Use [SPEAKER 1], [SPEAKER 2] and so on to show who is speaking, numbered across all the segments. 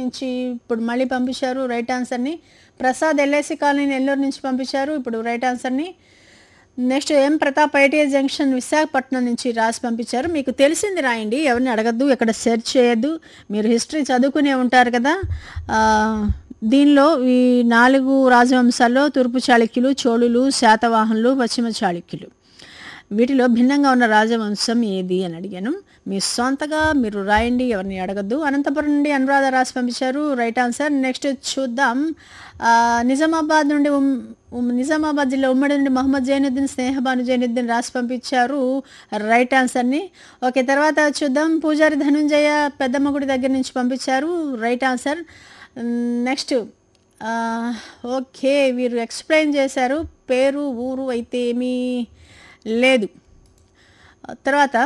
[SPEAKER 1] నుంచి ఇప్పుడు మళ్ళీ పంపించారు రైట్ ఆన్సర్ని ప్రసాద్ ఎల్ఐసి కాలనీ నెల్లూరు నుంచి పంపించారు ఇప్పుడు రైట్ ఆన్సర్ని next M Pratap ITI junction Visakhapatnam నుంచి రాసి పంపించారు మీకు తెలిసింది రాయండి ఎవరిని అడగద్దు ఎక్కడ సెర్చ్ చేయొద్దు మీరు హిస్టరీ చదువుకునే ఉంటారు కదా ఆ, దీనిలో ఈ నాలుగు రాజవంశాల్లో తూర్పు చాళుక్యులు చోళులు శాతవాహనులు పశ్చిమ చాళుక్యులు వీటిలో భిన్నంగా ఉన్న రాజవంశం ఏది అని అడిగాను మీ సొంతగా మీరు రాయండి ఎవరిని అడగద్దు అనంతపురం నుండి అనురాధ రాసి పంపించారు రైట్ ఆన్సర్ నెక్స్ట్ చూద్దాం ఆ, నిజామాబాద్ నుండి ఉమ్- ఉమ్- నిజామాబాద్ జిల్లా ఉమ్మడి నుండి మహమ్మద్ జైనుద్దీన్ స్నేహబాను జైనుద్దీన్ రాసి పంపించారు రైట్ ఆన్సర్ని ఓకే తర్వాత చూద్దాం పూజారి ధనుంజయ పెద్దమ్మ గుడి దగ్గర నుంచి పంపించారు రైట్ ఆన్సర్ నెక్స్ట్ ఆ, ఓకే వీరు ఎక్స్ప్లెయిన్ చేశారు పేరు ఊరు అయితే ఏమీ లేదు తర్వాత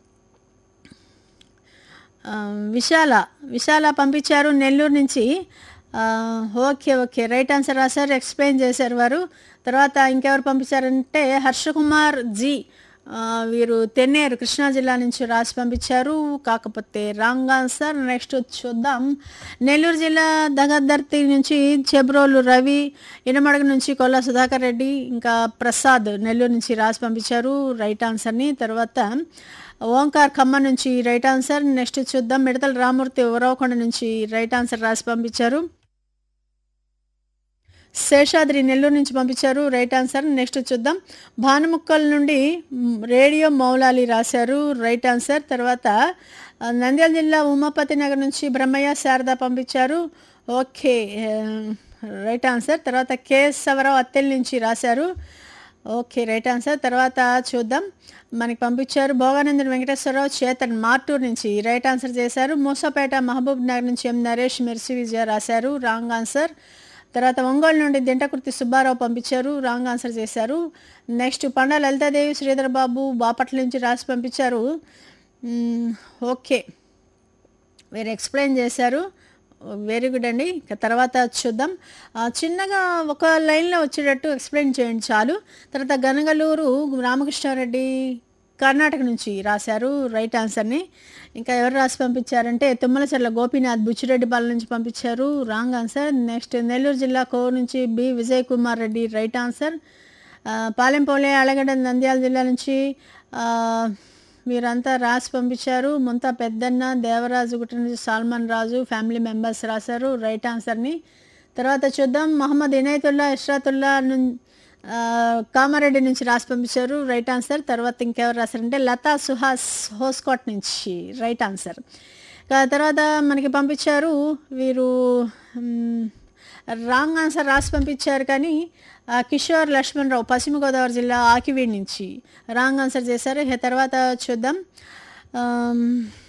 [SPEAKER 1] ఆ, విశాల విశాల పంపించారు నెల్లూరు నుంచి ఆ, ఓకే ఓకే రైట్ ఆన్సర్ రాశారు ఎక్స్ప్లెయిన్ చేశారు వారు తర్వాత ఇంకెవరు పంపించారంటే హర్షకుమార్ జీ ఆ, వీరు తెన్నేరు కృష్ణా జిల్లా నుంచి రాసి పంపించారు కాకపోతే రాంగ్ ఆన్సర్ నెక్స్ట్ చూద్దాం నెల్లూరు జిల్లా దగదర్తి నుంచి చెబ్రోలు రవి ఇనమడగ నుంచి కొల్లా సుధాకర్ రెడ్డి ఇంకా ప్రసాద్ నెల్లూరు నుంచి రాసి పంపించారు రైట్ ఆన్సర్ని తర్వాత ఓంకార్ ఖమ్మం నుంచి రైట్ ఆన్సర్ నెక్స్ట్ చూద్దాం మిడతల రామూర్తి ఉరవకొండ నుంచి రైట్ ఆన్సర్ రాసి పంపించారు శేషాద్రి నెల్లూరు నుంచి పంపించారు రైట్ ఆన్సర్ నెక్స్ట్ చూద్దాం భానుముక్కల్ నుండి మ్, రేడియో మౌలాలి రాశారు రైట్ ఆన్సర్ తర్వాత ఆ, నంద్యాల జిల్లా ఉమాపతి నగర్ నుంచి బ్రహ్మయ్య శారద పంపించారు ఓకే ఆ, రైట్ ఆన్సర్ తర్వాత కె సవరావు అత్తెల్ నుంచి రాశారు ఓకే రైట్ ఆన్సర్ తర్వాత చూద్దాం మనకి పంపించారు భోగానందన్ వెంకటేశ్వరరావు చేతన్ మార్టూర్ నుంచి రైట్ ఆన్సర్ చేశారు మూసాపేట మహబూబ్ నగర్ నుంచి ఎం నరేష్ మెర్సి విజయ రాశారు రాంగ్ ఆన్సర్ తర్వాత ఒంగోలు నుండి దింటకుర్తి సుబ్బారావు పంపించారు రాంగ్ ఆన్సర్ చేశారు నెక్స్ట్ పండ లలితాదేవి శ్రీధర్ బాబు బాపట్ల నుంచి రాసి పంపించారు మ్మ్, ఓకే వేరే ఎక్స్ప్లెయిన్ చేశారు వెరీ గుడ్ అండి ఇక తర్వాత చూద్దాం ఆ, చిన్నగా ఒక లైన్లో వచ్చేటట్టు ఎక్స్ప్లెయిన్ చేయండి చాలు తర్వాత గనగలూరు రామకృష్ణారెడ్డి కర్ణాటక నుంచి రాశారు రైట్ ఆన్సర్ని ఇంకా ఎవరు రాసి పంపించారంటే తుమ్మలచర్ల గోపీనాథ్ బుచ్చిరెడ్డిపాలెం నుంచి పంపించారు రాంగ్ ఆన్సర్ నెక్స్ట్ నెల్లూరు జిల్లా కో నుంచి B Vijay Kumar Reddy right answer ఆ, పాలెంపోలే అలగడ్డ నంద్యాల జిల్లా నుంచి ఆ, వీరంతా రాసి పంపించారు ముంతా పెద్దన్న దేవరాజు గుట్ట నుంచి సాల్మన్ రాజు ఫ్యామిలీ మెంబర్స్ రాశారు రైట్ ఆన్సర్ని తర్వాత చూద్దాం మహమ్మద్ ఇనయతుల్లా ఇష్రాతుల్లా నుం ఆ, కామారెడ్డి నుంచి రాసి పంపించారు రైట్ ఆన్సర్ తర్వాత ఇంకెవరు రాశారంటే లతా సుహాస్ హోస్కోట్ నుంచి రైట్ ఆన్సర్ ఇక తర్వాత మనకి పంపించారు వీరు మ్, రాంగ్ ఆన్సర్ రాసి పంపించారు కానీ ఆ, కిషోర్ లక్ష్మణ్ రావు పశ్చిమ గోదావరి జిల్లా ఆకివీడ్ నుంచి రాంగ్ ఆన్సర్ చేశారు ఇక తర్వాత చూద్దాం ఆమ్,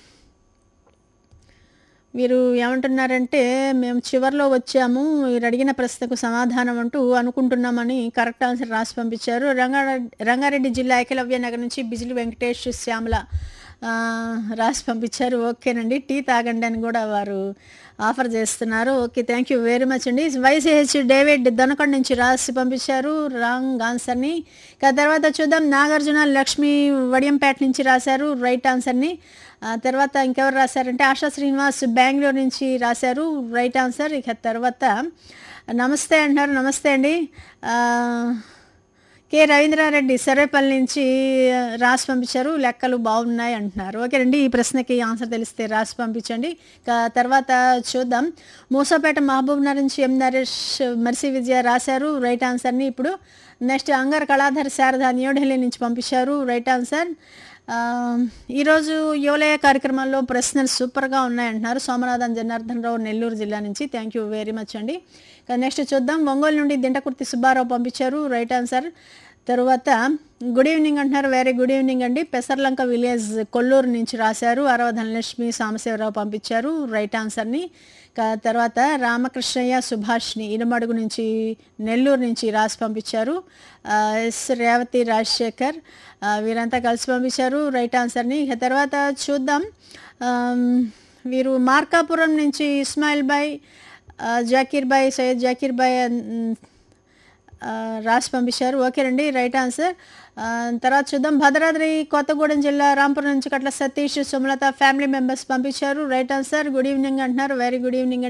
[SPEAKER 1] వీరు ఏమంటున్నారంటే మేము చివర్లో వచ్చాము మీరు అడిగిన ప్రశ్నకు సమాధానం అంటూ అనుకుంటున్నామని కరెక్ట్ ఆన్సర్ రాసి పంపించారు రంగారెడ్డి రంగారెడ్డి జిల్లా ఏకలవ్య నగర్ నుంచి బిజిలి వెంకటేష్ శ్యామల ఆ, రాసి పంపించారు ఓకేనండి టీ తాగండి అని కూడా వారు ఆఫర్ చేస్తున్నారు okay thank you very much అండి వైసీహెచ్ డేవిడ్ దొనకొండ నుంచి రాసి పంపించారు రాంగ్ ఆన్సర్ని ఇక తర్వాత చూద్దాం నాగార్జున లక్ష్మి వడియంపేట నుంచి రాశారు రైట్ ఆన్సర్ని ఆ తర్వాత ఇంకెవరు రాశారంటే ఆశా శ్రీనివాస్ బెంగళూరు నుంచి రాశారు రైట్ ఆన్సర్ ఇక తర్వాత నమస్తే అంటున్నారు నమస్తే అండి ఆ, కె రవీంద్రారెడ్డి సర్వేపల్లి నుంచి ఆ, రాసి పంపించారు లెక్కలు బాగున్నాయి అంటున్నారు ఓకేనండి ఈ ప్రశ్నకి ఆన్సర్ తెలిస్తే రాసి పంపించండి ఇక తర్వాత చూద్దాం మూసాపేట మహబూబ్ నగర్ నుంచి ఎం నరేష్ మర్సి విజయ రాశారు రైట్ ఆన్సర్ని ఇప్పుడు నెక్స్ట్ అంగర్ కళాధర్ శారద న్యూఢిల్లీ నుంచి పంపించారు రైట్ ఆన్సర్ ఆ, ఈరోజు యువలయ కార్యక్రమంలో ప్రశ్నలు సూపర్గా ఉన్నాయంటున్నారు సోమనాథన్ జనార్దన్ రావు నెల్లూరు జిల్లా నుంచి థ్యాంక్ యూ వెరీ మచ్ అండి ఇక నెక్స్ట్ చూద్దాం ఒంగోలు నుండి దింటకుర్తి సుబ్బారావు పంపించారు రైట్ ఆన్సర్ తరువాత గుడ్ ఈవినింగ్ అంటున్నారు వెరీ గుడ్ ఈవినింగ్ అండి పెసర్లంక విలేజ్ కొల్లూరు నుంచి రాశారు అరవ ధనలక్ష్మి సాంబశివరావు పంపించారు రైట్ ఆన్సర్ని ఇక తర్వాత రామకృష్ణయ్య సుభాష్ని ఇనుమడుగు నుంచి నెల్లూరు నుంచి రాసి పంపించారు ఆ, ఎస్ రేవతి రాజశేఖర్ ఆ, వీరంతా కలిసి పంపించారు రైట్ ఆన్సర్ని ఇక తర్వాత చూద్దాం ఆమ్, వీరు మార్కాపురం నుంచి ఇస్మాయిల్ బాయ్ ఆ, జాకీర్ బాయ్ సయ్యద్ జాకీర్ బాయ్ ఉమ్, ఆ, రాసి పంపించారు ఓకేనండి రైట్ ఆన్సర్ ఆ, తర్వాత చూద్దాం భద్రాద్రి కొత్తగూడెం జిల్లా రాంపురం నుంచి కట్ల సతీష్ సుమలత ఫ్యామిలీ మెంబర్స్ పంపించారు రైట్ ఆన్సర్ గుడ్ ఈవినింగ్ అంటున్నారు వెరీ గుడ్ ఈవినింగ్